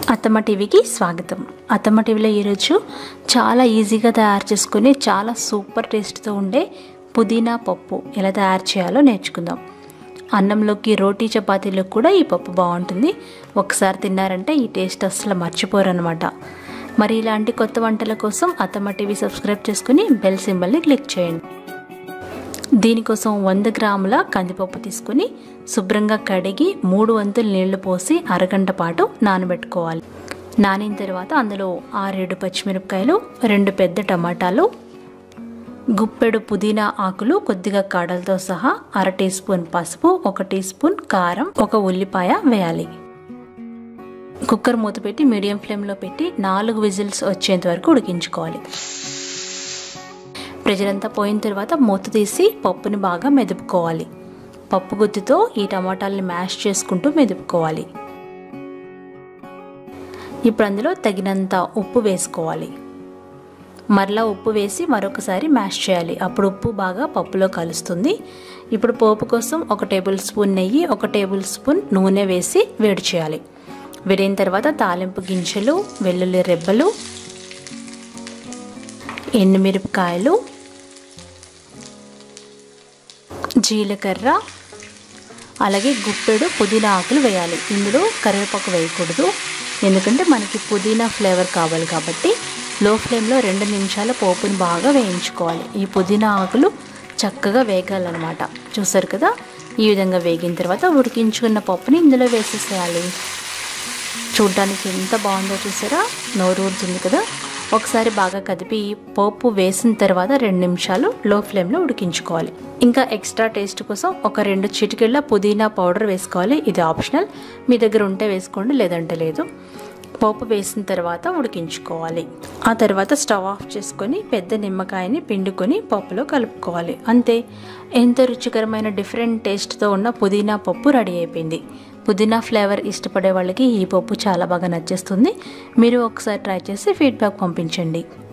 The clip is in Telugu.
అత్తమ్మ టీవీకి స్వాగతం అత్తమ్మ టీవీలో ఈరోజు చాలా ఈజీగా తయారు చేసుకుని చాలా సూపర్ టేస్ట్తో ఉండే పుదీనా పప్పు ఎలా తయారు చేయాలో నేర్చుకుందాం అన్నంలోకి రోటీ చపాతీలోకి కూడా ఈ పప్పు బాగుంటుంది ఒకసారి తిన్నారంటే ఈ టేస్ట్ అస్సలు మర్చిపోరు అనమాట మరి ఇలాంటి కొత్త వంటల కోసం అత్తమ్మ టీవీ సబ్స్క్రైబ్ చేసుకుని బెల్ సింబల్ని క్లిక్ చేయండి దీనికోసం వంద గ్రాముల కందిపప్పు తీసుకుని శుభ్రంగా కడిగి మూడు వంతులు నీళ్లు పోసి అరగంట పాటు నానబెట్టుకోవాలి నానిన తర్వాత అందులో ఆరేడు పచ్చిమిరపకాయలు రెండు పెద్ద టమాటాలు గుప్పెడు పుదీనా ఆకులు కొద్దిగా కాడలతో సహా అర టీ స్పూన్ పసుపు ఒక టీ స్పూన్ కారం ఒక ఉల్లిపాయ వేయాలి కుక్కర్ మూత పెట్టి మీడియం ఫ్లేమ్లో పెట్టి నాలుగు విజిల్స్ వచ్చేంత వరకు ఉడికించుకోవాలి ప్రెజరంతా పోయిన తర్వాత మూత తీసి పప్పుని బాగా మెదుపుకోవాలి పప్పు గుత్తితో ఈ టమాటాలని మ్యాష్ చేసుకుంటూ మెదుపుకోవాలి ఇప్పుడు అందులో తగినంత ఉప్పు వేసుకోవాలి మరలా ఉప్పు వేసి మరొకసారి మ్యాష్ చేయాలి అప్పుడు ఉప్పు బాగా పప్పులో కలుస్తుంది ఇప్పుడు పోపు కోసం ఒక టేబుల్ స్పూన్ నెయ్యి ఒక టేబుల్ స్పూన్ నూనె వేసి వేడి చేయాలి వేడిన తర్వాత తాలింపు గింజలు వెల్లుల్లి రెబ్బలు ఎండుమిరపకాయలు జీలకర్ర అలాగే గుప్పెడు పుదీనా ఆకులు వేయాలి ఇందులో కరివేపాకు వేయకూడదు ఎందుకంటే మనకి పుదీనా ఫ్లేవర్ కావాలి కాబట్టి లో ఫ్లేమ్లో రెండు నిమిషాల పోపుని బాగా వేయించుకోవాలి ఈ పుదీనా ఆకులు చక్కగా వేగాలన్నమాట చూసారు కదా ఈ విధంగా వేగిన తర్వాత ఉడికించుకున్న పప్పుని ఇందులో వేసేసేయాలి చూడ్డానికి ఎంత బాగుందో చూసారా నోరు ఊరుతుంది కదా ఒకసారి బాగా కదిపి పోపు వేసిన తర్వాత రెండు నిమిషాలు లో ఫ్లేమ్లో ఉడికించుకోవాలి ఇంకా ఎక్స్ట్రా టేస్ట్ కోసం ఒక రెండు చిటికెళ్ళ పుదీనా పౌడర్ వేసుకోవాలి ఇది ఆప్షనల్ మీ దగ్గర ఉంటే వేసుకోండి లేదంటే లేదు పోపు వేసిన తర్వాత ఉడికించుకోవాలి ఆ తర్వాత స్టవ్ ఆఫ్ చేసుకొని పెద్ద నిమ్మకాయని పిండుకొని పప్పులో కలుపుకోవాలి అంతే ఎంతో రుచికరమైన డిఫరెంట్ టేస్ట్తో ఉన్న పుదీనా పప్పు రెడీ అయిపోయింది పుదీనా ఫ్లేవర్ ఇష్టపడే వాళ్ళకి ఈ పప్పు చాలా బాగా నచ్చేస్తుంది మీరు ఒకసారి ట్రై చేసి ఫీడ్బ్యాక్ పంపించండి